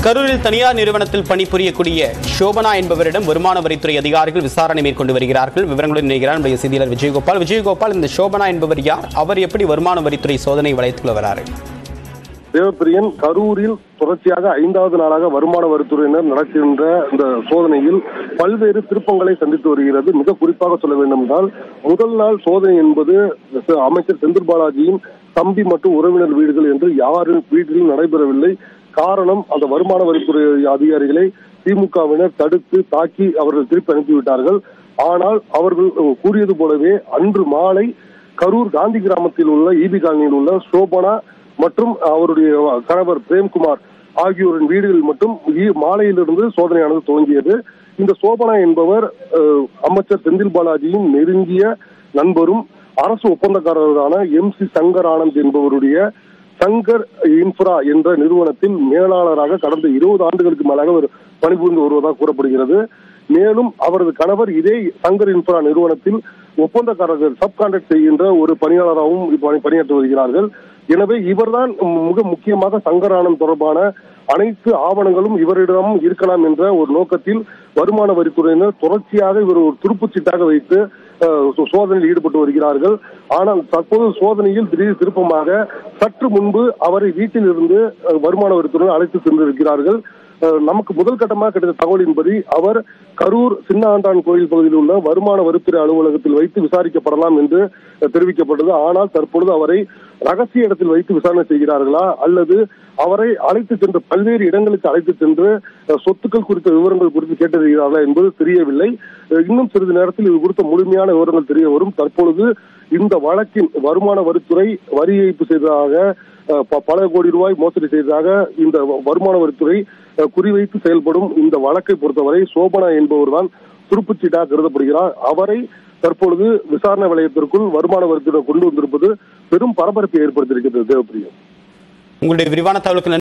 கரூரில் தனியார் நிறுவனத்தில் பணிபுரியக்கூடிய சோபனா என்பவரிடம் வருமான வரித்துறை அதிகாரிகள் விசாரணை மேற்கொண்டு வருகிறார்கள் விவரங்களுடன் இணைகிறார் நம்முடைய செய்தியாளர் விஜயகோபால் விஜயகோபால் இந்த சோபனா என்பவர் யார் அவர் எப்படி வருமான வரித்துறை சோதனை வளையத்துக்குள்ள வராரு தேவப்பிரியன் கரூரில் தொடர்ச்சியாக ஐந்தாவது நாளாக வருமான வரித்துறையினர் நடக்கின்ற இந்த சோதனையில் பல்வேறு திருப்பங்களை சந்தித்து வருகிறது மிக குறிப்பாக சொல்ல வேண்டும் என்றால் முதல் நாள் சோதனை என்பது அமைச்சர் செந்தில் பாலாஜியின் தம்பி மற்றும் உறவினர் வீடுகள் என்று யாரு வீட்டிலும் நடைபெறவில்லை காரணம் அந்த வருமான வரித்துறை அதிகாரிகளை திமுகவினர் தடுத்து தாக்கி அவர்கள் திருப்பி அனுப்பிவிட்டார்கள் ஆனால் அவர்கள் கூறியது போலவே அன்று மாலை கரூர் காந்தி கிராமத்தில் உள்ள ஈபி காலனியில் உள்ள சோபனா மற்றும் அவருடைய கணவர் பிரேம்குமார் ஆகியோரின் வீடுகளில் மட்டும் ஈ- மாலையிலிருந்து சோதனையானது துவங்கியது இந்த சோபனா என்பவர் அஹ், அமைச்சர் செந்தில் பாலாஜியின் நெருங்கிய நண்பரும் அரசு ஒப்பந்தக்காரரான எம் சி சங்கர் ஆனந்த் என்பவருடைய சங்கர் இன்ஃப்ரா என்ற நிறுவனத்தில் மேலாளராக கடந்த இருபது ஆண்டுகளுக்கு மேலாக அவர் பணிபுரிந்து வருவதாக கூறப்படுகிறது மேலும் அவரது கணவர் இதே சங்கர் இன்ஃப்ரா நிறுவனத்தில் ஒப்பந்தக்காரர்கள் சப் கான்ட்ராக்ட் செய்கின்ற ஒரு பணியாளராகவும் இப்ப பணியாற்றி வருகிறார்கள் எனவே இவர்தான் மிக முக்கியமாக சங்கரானம் தொடர்பான அனைத்து ஆவணங்களும் இவரிடம் இருக்கலாம் என்ற ஒரு நோக்கத்தில் வருமான வரித்துறையினர் தொடர்ச்சியாக இவர் ஒரு துருப்புச் சீட்டாக வைத்து அஹ், சோ- சோதனையில் ஈடுபட்டு வருகிறார்கள் ஆனால் தற்போது சோதனையில் திடீர் திருப்பமாக சற்று முன்பு அவரை வீட்டில் இருந்து அஹ், வருமான வரித்துறையினர் அழைத்து சென்றிருக்கிறார்கள் அஹ், நமக்கு முதல் கட்டமாக கிடைத்த தகவலின்படி அவர் கரூர் சின்ன ஆண்டான் கோயில் பகுதியில் உள்ள வருமான வரித்துறை அலுவலகத்தில் வைத்து விசாரிக்கப்படலாம் என்று அஹ், தெரிவிக்கப்பட்டது ஆனால் தற்பொழுது அவரை ரகசிய இடத்தில் வைத்து விசாரணை செய்கிறார்களா அல்லது அவரை அழைத்து சென்று பல்வேறு இடங்களுக்கு அழைத்து சென்று அஹ், சொத்துக்கள் குறித்த விவரங்கள் குறித்து கேட்டறிகிறார்களா என்பது தெரியவில்லை அஹ், இன்னும் சிறிது நேரத்தில் இது குறித்த முழுமையான விவரங்கள் தெரிய வரும் தற்பொழுது இந்த வழக்கின் வருமான வரித்துறை வரி ஏய்ப்பு செய்ததாக அஹ், ப- பல கோடி ரூபாய் மோசடி செய்ததாக இந்த வ- வருமான வரித்துறை அஹ், குறிவைத்து செயல்படும் இந்த வழக்கை பொறுத்தவரை சோபனா என்பவர்தான் துருப்புச்சீட்டாக கருதப்படுகிறார் அவரை தற்பொழுது விசாரணை வளையத்திற்குள் வருமான வரித்துறை கொண்டு வந்திருப்பது பெரும் பரபரப்பை ஏற்படுத்தியிருக்கிறது தேவப்பிரியம் உங்களுடைய விரிவான தகவலுக்கு நன்றி.